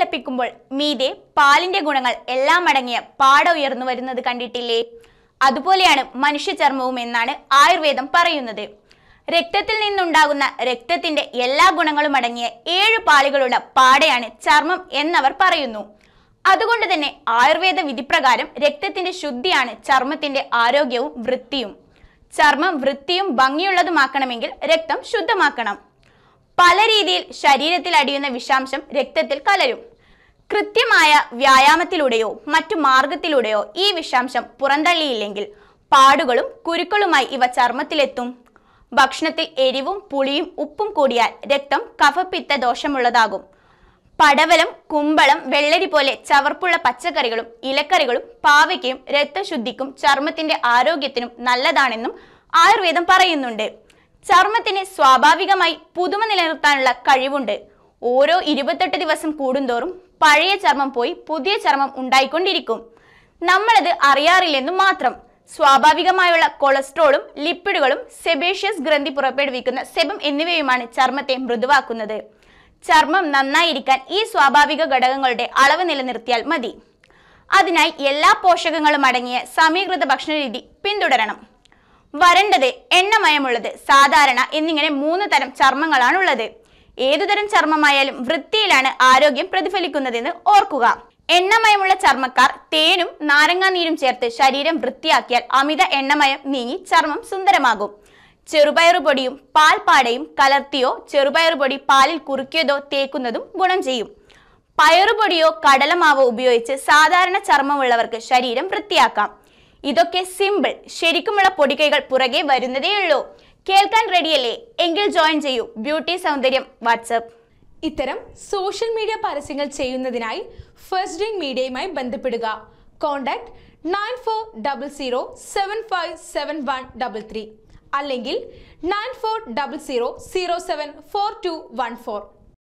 തിളപ്പിക്കുമ്പോൾ മീതെ പാലിന്റെ ഗുണങ്ങൾ എല്ലാം അടങ്ങിയ പാട ഉയർന്നു വരുന്നത് കണ്ടിട്ടില്ലേ അതുപോലെയാണ് മനുഷ്യ ചർമ്മവും എന്നാണ് ആയുർവേദം പറയുന്നത് രക്തത്തിൽ നിന്നുണ്ടാകുന്ന രക്തത്തിന്റെ എല്ലാ ഗുണങ്ങളും അടങ്ങിയ ഏഴ് പാളികളുള്ള പാടയാണ് ചർമ്മം എന്നവർ പറയുന്നു അതുകൊണ്ട് തന്നെ ആയുർവേദ വിധിപ്രകാരം രക്തത്തിന്റെ ശുദ്ധിയാണ് ചർമ്മത്തിന്റെ ആരോഗ്യവും വൃത്തിയും ചർമ്മം വൃത്തിയും ഭംഗിയുള്ളതുമാക്കണമെങ്കിൽ രക്തം ശുദ്ധമാക്കണം പല രീതിയിൽ ശരീരത്തിൽ അടിയുന്ന വിഷാംശം രക്തത്തിൽ കലരും കൃത്യമായ വ്യായാമത്തിലൂടെയോ മറ്റു മാർഗത്തിലൂടെയോ ഈ വിഷാംശം പുറന്തള്ളിയില്ലെങ്കിൽ പാടുകളും കുരുക്കളുമായി ഇവ ചർമ്മത്തിലെത്തും ഭക്ഷണത്തിൽ എരിവും പുളിയും ഉപ്പും കൂടിയാൽ രക്തം കഫപിത്ത ദോഷമുള്ളതാകും പടവലം കുമ്പളം വെള്ളരി പോലെ ചവർപ്പുള്ള പച്ചക്കറികളും ഇലക്കറികളും പാവയ്ക്കയും രക്തശുദ്ധിക്കും ചർമ്മത്തിന്റെ ആരോഗ്യത്തിനും നല്ലതാണെന്നും ആയുർവേദം പറയുന്നുണ്ട് ചർമ്മത്തിന് സ്വാഭാവികമായി പുതുമ നിലനിർത്താനുള്ള കഴിവുണ്ട് ഓരോ ഇരുപത്തെട്ട് ദിവസം കൂടുന്തോറും പഴയ ചർമ്മം പോയി പുതിയ ചർമ്മം ഉണ്ടായിക്കൊണ്ടിരിക്കും നമ്മളത് അറിയാറില്ലെന്നും മാത്രം സ്വാഭാവികമായുള്ള കൊളസ്ട്രോളും ലിപ്പിഡുകളും സെബേഷ്യസ് ഗ്രന്ഥി പുറപ്പെടുവിക്കുന്ന സെബം എന്നിവയുമാണ് ചർമ്മത്തെ മൃദുവാക്കുന്നത് ചർമ്മം നന്നായിരിക്കാൻ ഈ സ്വാഭാവിക ഘടകങ്ങളുടെ അളവ് നിലനിർത്തിയാൽ മതി അതിനായി എല്ലാ പോഷകങ്ങളും അടങ്ങിയ സമീകൃത ഭക്ഷണരീതി പിന്തുടരണം വരണ്ടത് എണ്ണമയമുള്ളത് സാധാരണ എന്നിങ്ങനെ മൂന്ന് തരം ചർമ്മങ്ങളാണുള്ളത് ഏതുതരം ചർമ്മമായാലും വൃത്തിയിലാണ് ആരോഗ്യം പ്രതിഫലിക്കുന്നതെന്ന് ഓർക്കുക എണ്ണമയമുള്ള ചർമ്മക്കാർ തേനും നാരങ്ങാനീരും ചേർത്ത് ശരീരം വൃത്തിയാക്കിയാൽ അമിത എണ്ണമയം നീങ്ങി ചർമ്മം സുന്ദരമാകും ചെറുപയറുപൊടിയും പാൽപ്പാടയും കലർത്തിയോ ചെറുപയറുപൊടി പാലിൽ കുറുക്കിയതോ തേക്കുന്നതും ഗുണം ചെയ്യും പയറുപൊടിയോ കടലമാവോ ഉപയോഗിച്ച് സാധാരണ ചർമ്മമുള്ളവർക്ക് ശരീരം വൃത്തിയാക്കാം ഇതൊക്കെ സിമ്പിൾ ശരിക്കുമുള്ള പൊടിക്കൈകൾ പുറകെ വരുന്നതേയുള്ളൂ കേൾക്കാൻ റെഡിയല്ലേ എങ്കിൽ ജോയിൻ ചെയ്യൂ ബ്യൂട്ടി സൗന്ദര്യം വാട്സപ്പ് ഇത്തരം സോഷ്യൽ മീഡിയ പരസ്യങ്ങൾ ചെയ്യുന്നതിനായി ഫസ്റ്റ് ഡ്രിങ്ക് മീഡിയയുമായി ബന്ധപ്പെടുക contact nine four double zero seven five seven one double three അല്ലെങ്കിൽ nine four double zero zero seven four two one four